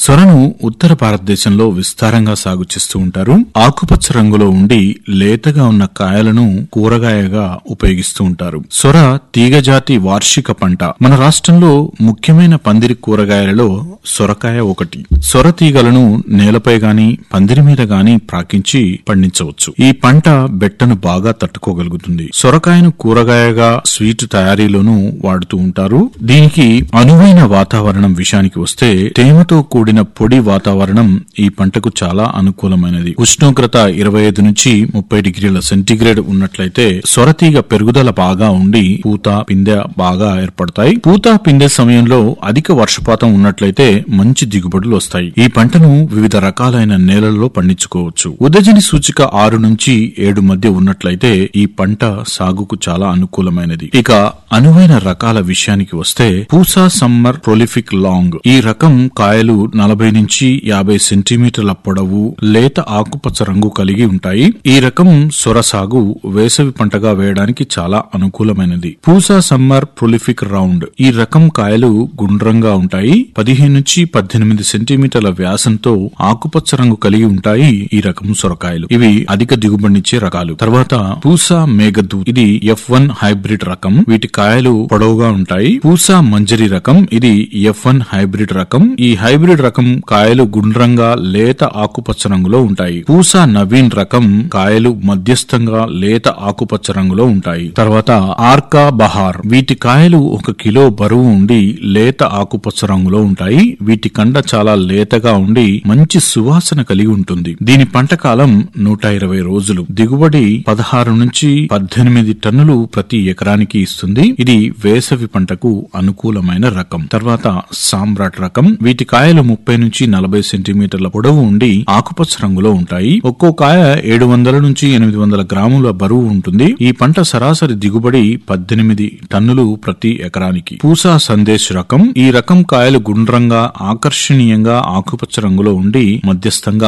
సొరను ఉత్తర భారతదేశంలో విస్తారంగా సాగు చేస్తూ ఉంటారు ఆకుపచ్చ రంగులో ఉండి లేతగా ఉన్న కాయలను కూరగాయగా ఉపయోగిస్తూ ఉంటారు సొర తీగజాతి వార్షిక పంట మన రాష్ట్రంలో ముఖ్యమైన పందిరి కూరగాయలలో సొరకాయ ఒకటి సొర తీగలను నేలపై గాని పందిరి మీద గాని ప్రాకించి పండించవచ్చు ఈ పంట బెట్టను బాగా తట్టుకోగలుగుతుంది సొరకాయను కూరగాయగా స్వీట్ తయారీలోనూ వాడుతూ ఉంటారు దీనికి అనువైన వాతావరణం విషయానికి వస్తే తేమతో కూడిన పొడి వాతావరణం ఈ పంటకు చాలా అనుకూలమైనది ఉష్ణోగ్రత ఇరవై ఐదు నుంచి ముప్పై డిగ్రీల సెంటీగ్రేడ్ ఉన్నట్లయితే సొరతీగ పెరుగుదల బాగా ఉండి పూత పిందె బాగా ఏర్పడతాయి పూత పిందె సమయంలో అధిక వర్షపాతం ఉన్నట్లయితే మంచి దిగుబడులు వస్తాయి ఈ పంటను వివిధ రకాలైన నేలల్లో పండించుకోవచ్చు ఉదజని సూచిక ఆరు నుంచి ఏడు మధ్య ఉన్నట్లయితే ఈ పంట సాగుకు చాలా అనుకూలమైనది ఇక అనువైన రకాల విషయానికి వస్తే పూసా సమ్మర్ ప్రొలిఫిక్ లాంగ్ ఈ రకం కాయలు నలభై నుంచి యాభై సెంటీమీటర్ల పొడవు లేత ఆకుపచ్చ రంగు కలిగి ఉంటాయి ఈ రకం సొర సాగు వేసవి పంటగా వేయడానికి చాలా అనుకూలమైనది పూసా సమ్మర్ ప్రొలిఫిక్ రౌండ్ ఈ రకం కాయలు గుండ్రంగా ఉంటాయి పదిహేను నుంచి పద్దెనిమిది సెంటీమీటర్ల వ్యాసంతో ఆకుపచ్చ రంగు కలిగి ఉంటాయి ఈ రకం సొరకాయలు ఇవి అధిక దిగుబడినిచ్చే రకాలు తర్వాత పూసా మేఘదూ ఇది ఎఫ్ వన్ హైబ్రిడ్ రకం వీటి కాయలు పొడవుగా ఉంటాయి పూసా మంజరి రకం ఇది ఎఫ్ వన్ హైబ్రిడ్ రకం ఈ హైబ్రిడ్ రకం కాయలు గుండ్రంగా లేత ఆకుపచ్చ రంగులో ఉంటాయి పూసా నవీన్ రకం కాయలు మధ్యస్థంగా లేత ఆకుపచ్చ రంగులో ఉంటాయి తర్వాత ఆర్కా బహార్ వీటి కాయలు ఒక కిలో బరువు ఉండి లేత ఆకుపచ్చ రంగులో ఉంటాయి వీటి కండ చాలా లేతగా ఉండి మంచి సువాసన కలిగి ఉంటుంది దీని పంట కాలం నూట ఇరవై రోజులు దిగుబడి పదహారు నుంచి పద్దెనిమిది టన్నులు ప్రతి ఎకరానికి ఇస్తుంది ఇది వేసవి పంటకు అనుకూలమైన రకం తర్వాత సామ్రాట్ రకం వీటి కాయలు ముప్పై నుంచి నలభై సెంటీమీటర్ల పొడవు ఉండి ఆకుపచ్చ రంగులో ఉంటాయి ఒక్కో కాయ ఏడు వందల నుంచి ఎనిమిది వందల గ్రాముల బరువు ఉంటుంది ఈ పంట సరాసరి దిగుబడి పద్దెనిమిది టన్నులు ప్రతి ఎకరానికి పూసా సందేశ్ రకం ఈ రకం కాయలు గుండ్రంగా ఆకర్షణీయంగా ఆకుపచ్చ రంగులో ఉండి మధ్యస్థంగా